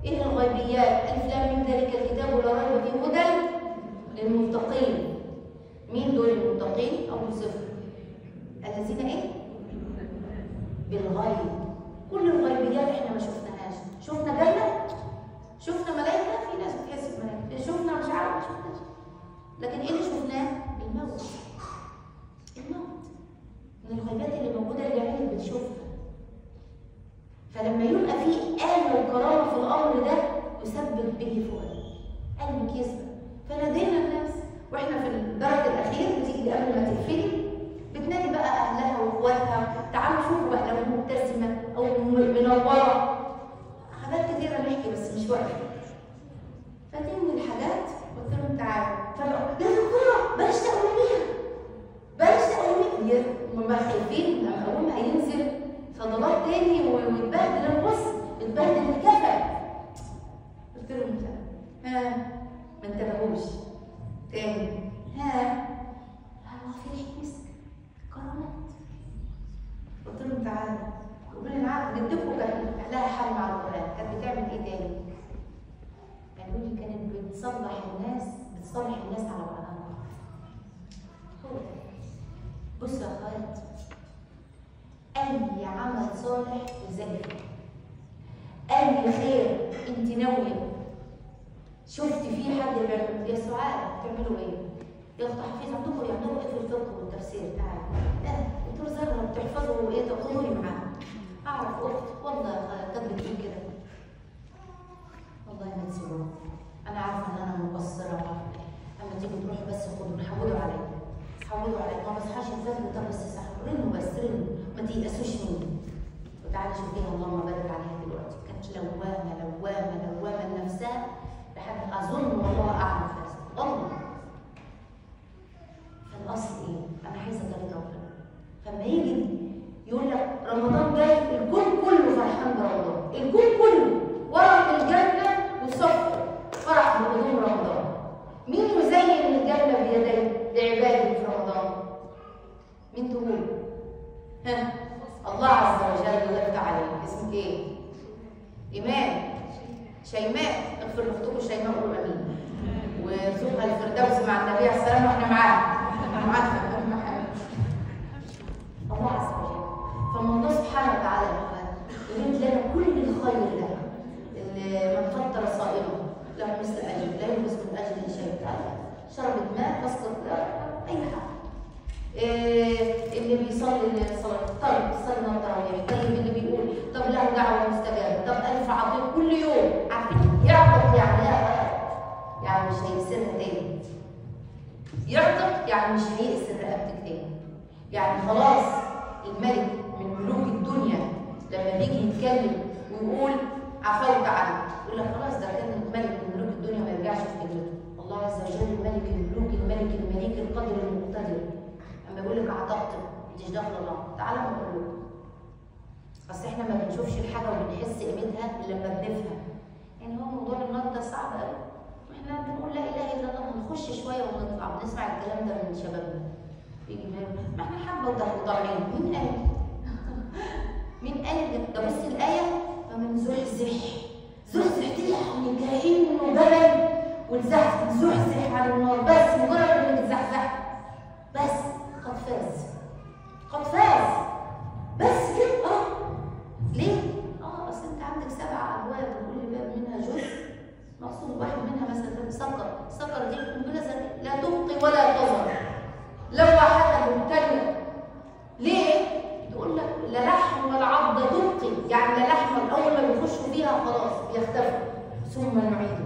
ايه الغيبيات الف لام من ذلك الكتاب ولا ريب فيه هدى للمتقين مين دول المتقين اول صفر الذين ايه بالغيب كل الغيبيات احنا ما شفناهاش شفنا جنه شفنا ملائكه في ناس بتحس بملائكه شفنا مش عارف ما شفناش لكن ايه اللي شفناه الموت الموت من الغيبات اللي موجوده اللي عينك بتشوفها فلما يبقى في آية وكرامة في الأمر ده يثبت به فؤاد قلبك يثبت فنادينا الناس واحنا في الدرج الأخير بتيجي قبل ما تقفلي بتنادي بقى أهلها وإخواتها تعالوا شوفوا بقى لو مبتسمة أو منورة حاجات كتيرة نحكي بس مش وقت فدي من الحاجات قلت لهم تعالوا فبقوا يا دكتورة بلاش تقوميها بلاش تقوميها هم خايفين لما أقومها هينزل فضلات تاني ويتبهدل البص يتبهدل الكفن قلت لهم لا ها ما انتبهوش تاني ها هو في ريحه مسك كرامات قلت لهم تعالوا قولوا لي معاك بنتكم كان لها حل مع القران كانت بتعمل ايه تاني؟ قالوا لي كانت بتصلح الناس بتصلح الناس على بعضها هو ده بصوا يا اخوات أي عمل صالح يزكي أي خير أنت ناوية شفت فيه حد بيعمل يا سعاد بتعملوا إيه؟ يا أخت حفيظ عندكم يعملوا إيه في الفقه والتفسير تعالى لا أنتوا زهرة بتحفظوا إيه تقولوا لي معاها أعرف أخت والله كانت بتقول كده والله ما تسيبوها أنا عارفة إن أنا مقصرة أما تيجي تروحوا بس خدوا حولوا عليا حولوا عليا ما بصحاش الفجر طب بس صح رنوا بس رنوا ما تيأسوش مني وتعالي شوفيها اللهم بارك عليها دلوقتي كانت لوامه لوامه لوامه لنفسها لحد اظن والله اعلم فاسد والله فالاصل ايه؟ انا عايزه طريق ربنا فما يجي يقول لك رمضان جاي الكون كله فرحان برمضان الكون كله ورق الجنه وصفر فرح بقدوم رمضان مين يزين الجنه بيديه لعباده في رمضان؟ مين تقول؟ ها الله عز وجل الله يفتح عليك اسمك ايه؟ ايمان شيماء اغفر لاختكم شيماء قولوا امين وارزقها الفردوس مع النبي عليه السلام واحنا معاه معاه الله عز وجل فمن الله سبحانه وتعالى يريد لنا كل الخير ده اللي من فطر صائما له مثل اجر لا يلبس من اجل شيء شربت ماء تسقط اي حاجه إيه اللي بيصلي صلاة طيب بيصلي التراويح طيب اللي بيقول طب له دعوة مستجابة طب ألف عطيه كل يوم عارفين يعطف يعني لا يعني مش هيكسرها تاني يعطف يعني مش هيكسر رقبتك تاني يعني خلاص الملك من ملوك الدنيا لما بيجي يتكلم ويقول عفوت عنه يقول لك خلاص ده كان الملك من ملوك الدنيا ما يرجعش في كلمته الله عز وجل الملك الملوك الملك المليك القدر المقتدر اما بيقول لك اعتقد انت مش داخله الله تعالى نقول له اصل احنا ما بنشوفش الحاجه وبنحس قيمتها الا لما بنفهم يعني هو موضوع النار ده صعب قوي احنا بنقول لا اله الا الله بنخش شويه ونطلع بنسمع الكلام ده من شبابنا يجي ما احنا حبه وطالعين مين قال مين قال ده بص الايه فمن زحزح زحزح دي يعني كانه جبل وتزحزح زحزح على النار بس مجرد انك تزحزح بس قد فاز قد فاز بس كده اه ليه؟ اه اصل انت عندك سبع ابواب وكل باب منها جزء مقصود واحد منها مثلا سكر سكر دي قنبله ذريه لا تبقي ولا تظهر لوحة مبتلية ليه؟ تقول لك لا لحم ولا عضة تبقي يعني لا لحم اول ما بيخشوا فيها خلاص بيختفوا ثم نعيد